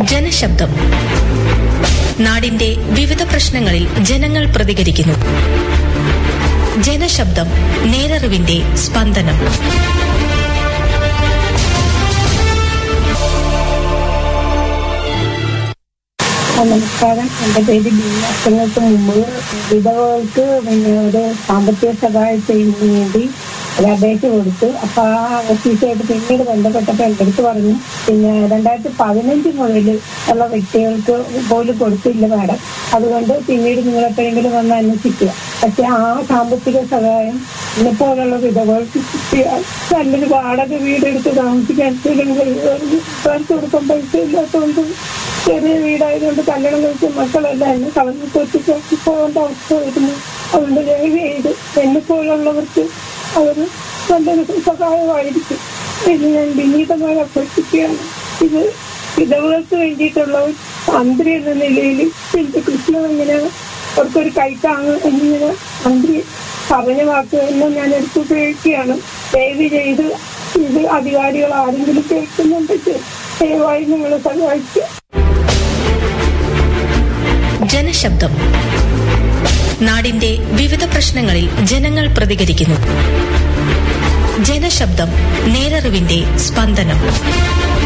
ജനശബ്ദം നാടിന്റെ വിവിധ പ്രശ്നങ്ങളിൽ ജനങ്ങൾ പ്രതികരിക്കുന്നു ജനശബ്ദം നേരറിവിന്റെ സ്പന്ദനം ആ, നമസ്കാരം എന്റെ പേര് ബി വർഷങ്ങൾക്ക് മുമ്പ് വിധവകൾക്ക് പിന്നെ ഒരു സാമ്പത്തിക സഹായം ചെയ്യുന്നതിന് വേണ്ടി ഒരു അപേക്ഷ കൊടുത്തു അപ്പൊ ആ ഓഫീസായിട്ട് പിന്നീട് ബന്ധപ്പെട്ടപ്പോ എന്റെ അടുത്ത് പറഞ്ഞു പിന്നെ രണ്ടായിരത്തി പതിനഞ്ച് മുതൽ ഉള്ള വ്യക്തികൾക്ക് പോലും കൊടുത്തില്ല മാഡം അതുകൊണ്ട് പിന്നീട് നിങ്ങൾ എപ്പോഴെങ്കിലും വന്ന് അന്വേഷിക്കുക പക്ഷെ ആ സാമ്പത്തിക സഹായം ഇന്നെപ്പോലുള്ള വിധവകൾക്ക് കിട്ടിയാൽ നല്ലൊരു വാടക വീടെടുത്ത് താമസിക്കാൻ പുറത്തു കൊടുക്കാൻ പൈസ ഇല്ലാത്തതുകൊണ്ട് ചെറിയ വീടായതുകൊണ്ട് കല്യാണം കഴിച്ച മക്കളെല്ലാം എന്നെ കളഞ്ഞു കൊത്തിച്ചാക്കി പോകേണ്ട അവസ്ഥ വരുന്നു അതുകൊണ്ട് ദയവ് ചെയ്ത് എന്നെ പോലുള്ളവർക്ക് അവർ നല്ലൊരു സഹായമായിരിക്കും ഇത് ഞാൻ വിനീതമായി അഭ്യർത്ഥിക്കുകയാണ് ഇത് വിധവകൾക്ക് വേണ്ടിയിട്ടുള്ള ഒരു മന്ത്രി എന്ന നിലയിൽ എനിക്ക് കൃഷ്ണൻ ഇങ്ങനെ അവർക്കൊരു കൈത്താങ് എന്നിങ്ങനെ മന്ത്രി പറഞ്ഞ വാക്കുകളെല്ലാം ഞാൻ എടുത്ത് ഉപയോഗിക്കുകയാണ് ദയവ് ചെയ്ത് ഇത് അധികാരികൾ ആരെങ്കിലും കേൾക്കുന്നുണ്ടെങ്കിൽ ദയവായി നിങ്ങൾ സഹായിക്കുക ജനശബ്ദം നാടിന്റെ വിവിധ പ്രശ്നങ്ങളിൽ ജനങ്ങൾ പ്രതികരിക്കുന്നു ജനശബ്ദം നേരറിവിന്റെ സ്പന്ദനം